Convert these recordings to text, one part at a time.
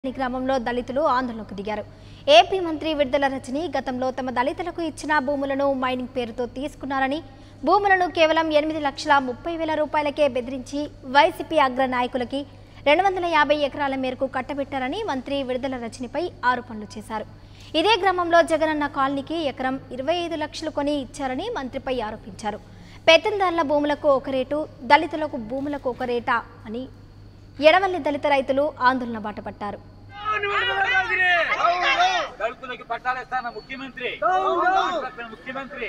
ఈ గ్రామంలో దళితులు ఆందోళనకు దిగారు ఏపీ మంత్రి విడుదల రజని గతంలో తమ దళితులకు ఇచ్చిన భూములను మైనింగ్ పేరుతో తీసుకున్నారని భూములను కేవలం ఎనిమిది లక్షల ముప్పై వేల రూపాయలకే బెదిరించి వైసీపీ అగ్ర నాయకులకి రెండు వందల యాభై ఎకరాల మేరకు కట్టబెట్టారని మంత్రి విడుదల రజనిపై ఆరోపణలు చేశారు ఇదే గ్రామంలో జగనన్న కాలనీకి ఎకరం ఇరవై ఐదు లక్షలు కొని ఇచ్చారని మంత్రిపై ఆరోపించారు పెత్తందారుల భూములకు ఒక రేటు దళితులకు భూములకు ఒక రేటా అని ఎడవల్లి దళిత రైతులు ఆందోళన బాటపట్టారు దళితులకి పట్టాలిస్తాన ముఖ్యమంత్రి ముఖ్యమంత్రి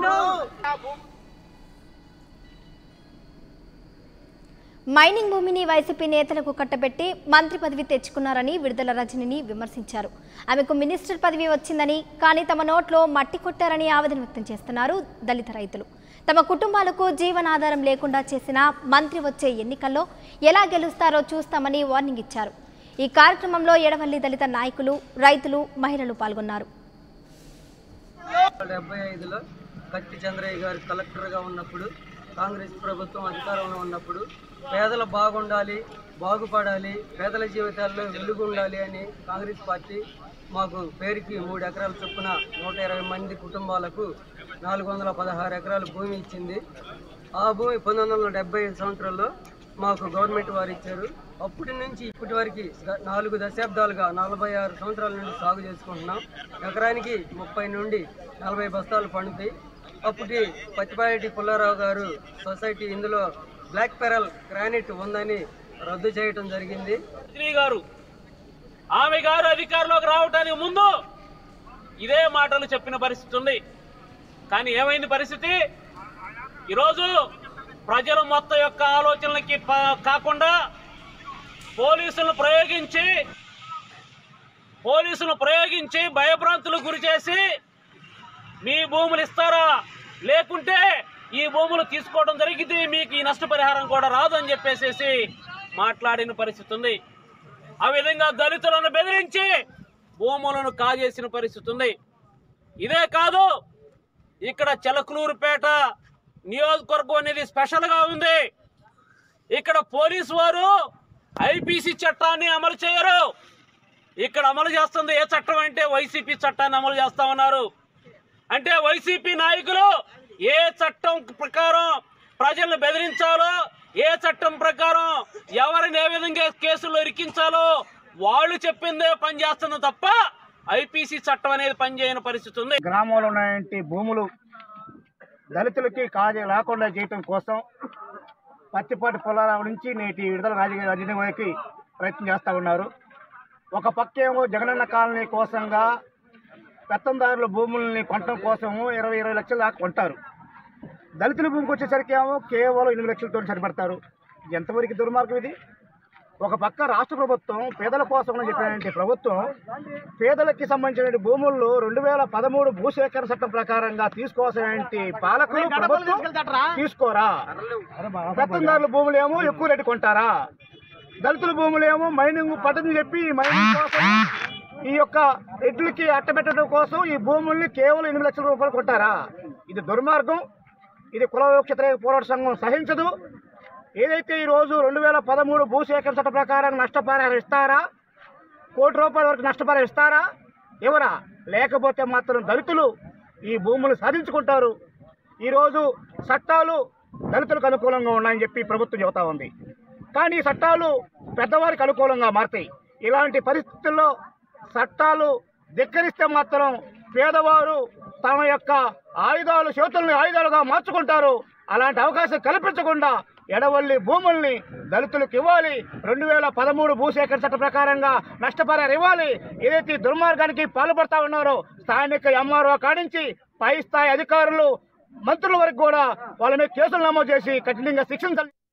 మైనింగ్ భూమిని వైసీపీ నేతలకు కట్టబెట్టి మంత్రి పదవి తెచ్చుకున్నారని విడుదల రజనిని విమర్శించారు ఆమెకు మినిస్టర్ పదవి వచ్చిందని కానీ తమ నోట్లో మట్టి కొట్టారని ఆవేదన వ్యక్తం చేస్తున్నారు దళిత రైతులు తమ కుటుంబాలకు జీవనాధారం లేకుండా చేసిన మంత్రి వచ్చే ఎన్నికల్లో ఎలా గెలుస్తారో చూస్తామని వార్నింగ్ ఇచ్చారు ఈ కార్యక్రమంలో ఎడవల్లి దళిత నాయకులు రైతులు మహిళలు పాల్గొన్నారు డెబ్బై ఐదులో కత్తి చంద్రయ్య గారు కలెక్టర్గా ఉన్నప్పుడు కాంగ్రెస్ ప్రభుత్వం అధికారంలో ఉన్నప్పుడు పేదలు బాగుండాలి బాగుపడాలి పేదల జీవితాల్లో వెలుగు ఉండాలి అని కాంగ్రెస్ పార్టీ మాకు పేరుకి మూడు ఎకరాల చొప్పున నూట ఇరవై మంది కుటుంబాలకు నాలుగు వందల పదహారు ఎకరాల భూమి ఇచ్చింది ఆ భూమి పంతొమ్మిది వందల డెబ్బై ఐదు సంవత్సరాల్లో మాకు గవర్నమెంట్ వారు ఇచ్చారు అప్పటి నుంచి ఇప్పటి వరకు గ- నాలుగు దశాబ్దాలుగా నలభై ఆరు సంవత్సరాల నుండి సాగు చేసుకుంటున్నాం ఎకరానికి ముప్పై నుండి నలభై బస్తాలు పండుతాయి అప్పటి పత్తిపాటి పుల్లారావు గారు సొసైటీ ఇందులో బ్లాక్ పెరల్ గ్రానైట్ ఉందని రద్దు చేయటం జరిగింది మంత్రి గారు ఆమె గారు అధికారంలోకి రావడానికి ముందు ఇదే మాటలు చెప్పిన పరిస్థితి ఉంది కానీ ఏమైంది పరిస్థితి ఈరోజు ప్రజల మొత్తం యొక్క ఆలోచనలకి ప- కాకుండా పోలీసులను ప్రయోగించి పోలీసులను ప్రయోగించి భయభ్రాంతులకు గురి చేసి మీ భూములు ఇస్తారా లేకుంటే ఈ భూములు తీసుకోవడం జరిగింది మీకు ఈ నష్టపరిహారం కూడా రాదు అని చెప్పేసేసి మాట్లాడిన పరిస్థితి ఉంది ఆ విధంగా దళితులను బెదిరించి భూములను కాజేసిన పరిస్థితి ఉంది ఇదే కాదు ఇక్కడ చిలకలూరుపేట నియోజకవర్గం అనేది స్పెషల్గా ఉంది ఇక్కడ పోలీసు వారు ఐపీసీ చట్టాన్ని అమలు చేయరు ఇక్కడ అమలు చేస్తుంది ఏ చట్టం అంటే వైసీపీ చట్టాన్ని అమలు చేస్తా ఉన్నారు అంటే వైసీపీ నాయకులు ఏ చట్టం ప్రకారం ప్రజలను బెదిరించాలో ఏ చట్టం ప్రకారం ఎవరిని ఏ విధంగా కేసుల్లో ఇరికించాలో వాళ్ళు చెప్పిందే పనిచేస్తుంది తప్ప ఐపీసీ చట్టం అనేది పనిచేయని పరిస్థితి ఉంది గ్రామంలో ఉన్నటువంటి భూములు దళితులకి కాజీ లేకుండా చేయటం కోసం పత్తిపాటి పొలాల నుంచి నేటి విడుదల రాజకీయ రాజకీయానికి ప్రయత్నం చేస్తూ ఉన్నారు ఒక పక్కేమో జగనన్న కాలనీ కోసంగా పెత్తందారుల భూముల్ని కొనటం కోసము ఇరవై ఇరవై లక్షల దాకా కొంటారు దళితుల భూమికి వచ్చేసరికి ఏమో కేవలం ఎనిమిది లక్షలతో సరిపెడతారు ఇది ఎంతవరకు దుర్మార్గం ఇది ఒక పక్క రాష్ట్ర ప్రభుత్వం పేదల కోసం అని చెప్పినటువంటి ప్రభుత్వం పేదలకి సంబంధించిన భూముల్లో రెండు వేల పదమూడు భూసేకరణ చట్టం ప్రకారంగా తీసుకోవాల్సిన పాలకులు ప్రభుత్వం తీసుకోరా పెత్తందారుల భూములు ఏమో ఎక్కువ రేటు కొంటారా దళితుల భూములు ఏమో మైనింగ్ పద్ధతిని చెప్పి ఈ మైనింగ్ కోసం ఈ యొక్క ఎడ్లకి అట్టబెట్టడం కోసం ఈ భూముల్ని కేవలం ఎనిమిది లక్షల రూపాయలు కొంటారా ఇది దుర్మార్గం ఇది కుల వ్యతిరేక పోరాట సంఘం సహించదు ఏదైతే ఈ రోజు రెండు వేల పదమూడు భూసేకరణ చట్ట ప్రకారం నష్టపరిహారం ఇస్తారా కోటి రూపాయల వరకు నష్టపరిహారం ఇస్తారా ఎవరా లేకపోతే మాత్రం దళితులు ఈ భూములు సాధించుకుంటారు ఈరోజు చట్టాలు దళితులకు అనుకూలంగా ఉన్నాయని చెప్పి ప్రభుత్వం చెబుతా ఉంది కానీ ఈ చట్టాలు పెద్దవారికి అనుకూలంగా మారుతాయి ఇలాంటి పరిస్థితుల్లో చట్టాలు ధిక్కరిస్తే మాత్రం పేదవారు తమ యొక్క ఆయుధాలు చేతుల్ని ఆయుధాలుగా మార్చుకుంటారు అలాంటి అవకాశం కల్పించకుండా ఎడవల్లి భూముల్ని దళితులకు ఇవ్వాలి రెండు వేల పదమూడు భూసేకరణ చట్ట ప్రకారంగా నష్టపరిహారం ఇవ్వాలి ఏదైతే ఈ దుర్మార్గానికి పాల్పడతా ఉన్నారో స్థానిక ఎంఆర్ఓ కాడించి పై స్థాయి అధికారులు మంత్రుల వరకు కూడా వాళ్ళ మీద కేసులు నమోదు చేసి కఠినంగా శిక్షించాలి